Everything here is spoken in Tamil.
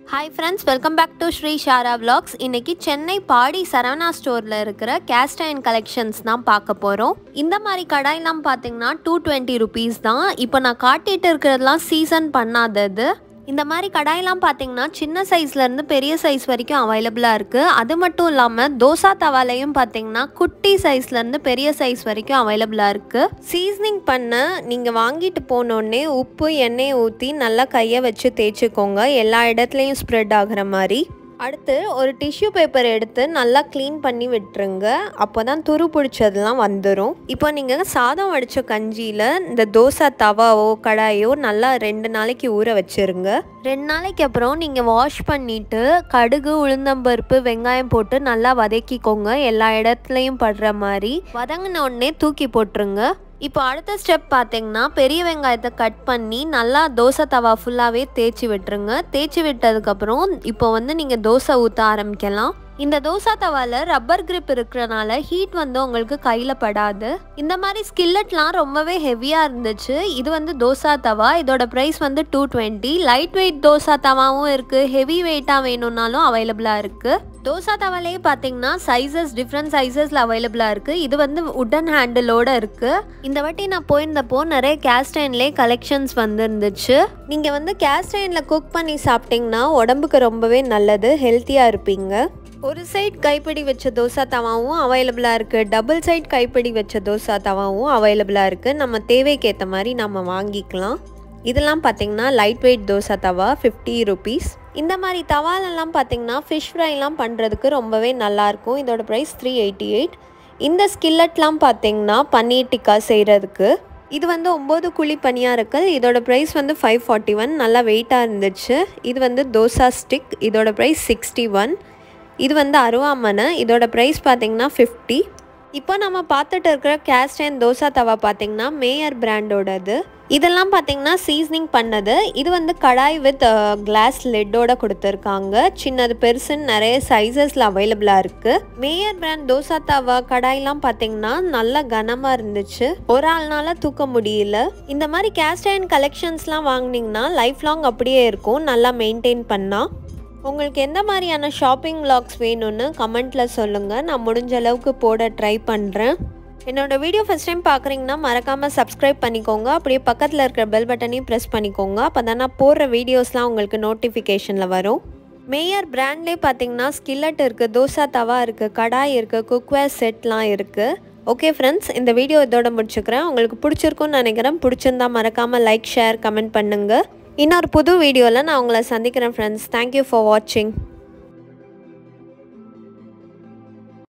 hi friends welcome back to Shri Shara vlogs இன்னைக்கு சென்னை பாடி சரவணா ஸ்டோரில் இருக்கிற கேஸ்ட் அயன் கலெக்ஷன்ஸ் தான் பார்க்க போகிறோம் இந்த மாதிரி கடாயெல்லாம் பார்த்தீங்கன்னா டூ டுவெண்ட்டி ருபீஸ் தான் இப்போ நான் காட்டிட்டு இருக்கிறதுலாம் சீசன் பண்ணாதது இந்த மாதிரி கடாயெல்லாம் பார்த்தீங்கன்னா சின்ன சைஸ்லேருந்து பெரிய சைஸ் வரைக்கும் அவைலபிளாக இருக்குது அது மட்டும் இல்லாமல் தோசா தவாலையும் பார்த்தீங்கன்னா குட்டி சைஸ்லேருந்து பெரிய சைஸ் வரைக்கும் அவைலபிளாக இருக்குது சீசனிங் பண்ண நீங்கள் வாங்கிட்டு போனோடனே உப்பு எண்ணெய் ஊற்றி நல்லா கையை வச்சு தேய்ச்சிக்கோங்க எல்லா இடத்துலையும் ஸ்ப்ரெட் ஆகுற மாதிரி அடுத்து ஒரு டிஷ்யூ பேப்பர் எடுத்து நல்லா க்ளீன் பண்ணி விட்டுருங்க அப்போ தான் துரு பிடிச்சதெல்லாம் வந்துடும் இப்போ நீங்கள் சாதம் வடித்த கஞ்சியில் இந்த தோசை தவாவோ கடாயோ நல்லா ரெண்டு நாளைக்கு ஊற வச்சுருங்க ரெண்டு நாளைக்கு அப்புறம் நீங்கள் வாஷ் பண்ணிவிட்டு கடுகு உளுந்தம்பருப்பு வெங்காயம் போட்டு நல்லா வதக்கிக்கோங்க எல்லா இடத்துலையும் படுற மாதிரி வதங்கின உடனே தூக்கி போட்டுருங்க இப்போ அடுத்த ஸ்டெப் பார்த்தீங்கன்னா பெரிய வெங்காயத்தை கட் பண்ணி நல்லா தோசை தவா ஃபுல்லாகவே தேய்ச்சி விட்டுருங்க தேய்ச்சி விட்டதுக்கப்புறம் இப்போ வந்து நீங்கள் தோசை ஊற்ற ஆரம்பிக்கலாம் இந்த தோசா தவால ரப்பர் கிரிப் இருக்கிறனால ஹீட் வந்து உங்களுக்கு கையில் படாது இந்த மாதிரி ஸ்கில்லட்லாம் ரொம்பவே ஹெவியாக இருந்துச்சு இது வந்து தோசா தவா இதோட ப்ரைஸ் வந்து two twenty light weight dosa தவாவும் இருக்குது ஹெவி வெயிட்டாக வேணும்னாலும் அவைலபிளாக இருக்குது தோசா தவாலே பார்த்தீங்கன்னா சைஸஸ் டிஃப்ரெண்ட் சைஸஸில் அவைலபிளாக இருக்குது இது வந்து உட்டன் ஹேண்டிலோட இருக்குது இந்த வாட்டி நான் போயிருந்தப்போ நிறைய கேஸ்ட் அயன்லேயே கலெக்ஷன்ஸ் வந்துருந்துச்சு நீங்கள் வந்து கேஸ்ட் அயனில் குக் பண்ணி சாப்பிட்டிங்கன்னா உடம்புக்கு ரொம்பவே நல்லது ஹெல்த்தியாக இருப்பீங்க ஒரு சைட் கைப்பிடி வச்ச தோசை தவாவும் அவைலபிளாக இருக்குது டபுள் சைட் கைப்பிடி வச்ச தோசை தவாவும் அவைலபிளாக இருக்குது நம்ம தேவைக்கு ஏற்ற மாதிரி நம்ம வாங்கிக்கலாம் இதெல்லாம் பார்த்தீங்கன்னா லைட் வெயிட் தோசை தவா ஃபிஃப்டி ருபீஸ் இந்த மாதிரி தவாலெல்லாம் பார்த்தீங்கன்னா ஃபிஷ் ஃப்ரைலாம் பண்ணுறதுக்கு ரொம்பவே நல்லாயிருக்கும் இதோட ப்ரைஸ் த்ரீ எயிட்டி எயிட் இந்த ஸ்கில்லட்லாம் பார்த்தீங்கன்னா பன்னீர் டிக்கா செய்கிறதுக்கு இது வந்து ஒம்பது குழி பனியாருக்கள் இதோட ப்ரைஸ் வந்து ஃபைவ் ஃபார்ட்டி ஒன் நல்லா வெயிட்டாக இருந்துச்சு இது வந்து தோசா ஸ்டிக் இதோட ப்ரைஸ் சிக்ஸ்டி ஒன் இது வந்து அருவாமனை இதோட ப்ரைஸ் பார்த்தீங்கன்னா ஃபிஃப்டி இப்போ நம்ம பார்த்துட்டு இருக்கிற கேஸ்ட் அண்ட் தோசா தவா பார்த்தீங்கன்னா மேயர் பிராண்டோடது இதெல்லாம் பார்த்தீங்கன்னா சீசனிங் பண்ணது இது வந்து கடாய் வித் கிளாஸ் லெட்டோட கொடுத்துருக்காங்க சின்னது பெருசுன்னு நிறைய சைஸஸில் அவைலபிளாக இருக்குது மேயர் பிராண்ட் தோசா தவா கடாய்லாம் பார்த்தீங்கன்னா நல்ல கனமாக இருந்துச்சு ஒரு ஆள்னால தூக்க முடியல இந்த மாதிரி கேஸ்ட் அயன் கலெக்ஷன்ஸ்லாம் வாங்கினீங்கன்னா லைஃப் லாங் அப்படியே இருக்கும் நல்லா மெயின்டைன் பண்ணால் உங்களுக்கு எந்த மாதிரியான ஷாப்பிங் vlogs வேணும்னு கமெண்ட்டில் சொல்லுங்கள் நான் முடிஞ்ச அளவுக்கு போட ட்ரை பண்ணுறேன் என்னோட வீடியோ ஃபஸ்ட் டைம் பார்க்குறீங்கன்னா மறக்காமல் சப்ஸ்கிரைப் பண்ணிக்கோங்க அப்படியே பக்கத்தில் இருக்கிற பெல் பட்டனையும் ப்ரெஸ் பண்ணிக்கோங்க அப்போ தான் நான் போடுற வீடியோஸ்லாம் உங்களுக்கு நோட்டிஃபிகேஷனில் வரும் மேயர் பிராண்ட்லேயே பார்த்தீங்கன்னா ஸ்கில்லட் இருக்குது தோசா தவா இருக்குது கடாய் இருக்குது குக்வேர் செட்லாம் இருக்குது ஓகே ஃப்ரெண்ட்ஸ் இந்த வீடியோ இதோட முடிச்சுக்கிறேன் உங்களுக்கு பிடிச்சிருக்குன்னு நினைக்கிறேன் பிடிச்சிருந்தா மறக்காமல் லைக் ஷேர் கமெண்ட் பண்ணுங்கள் இன்னொரு புது வீடியோவில் நான் உங்களை சந்திக்கிறேன் ஃப்ரெண்ட்ஸ் தேங்க்யூ ஃபார் வாட்சிங்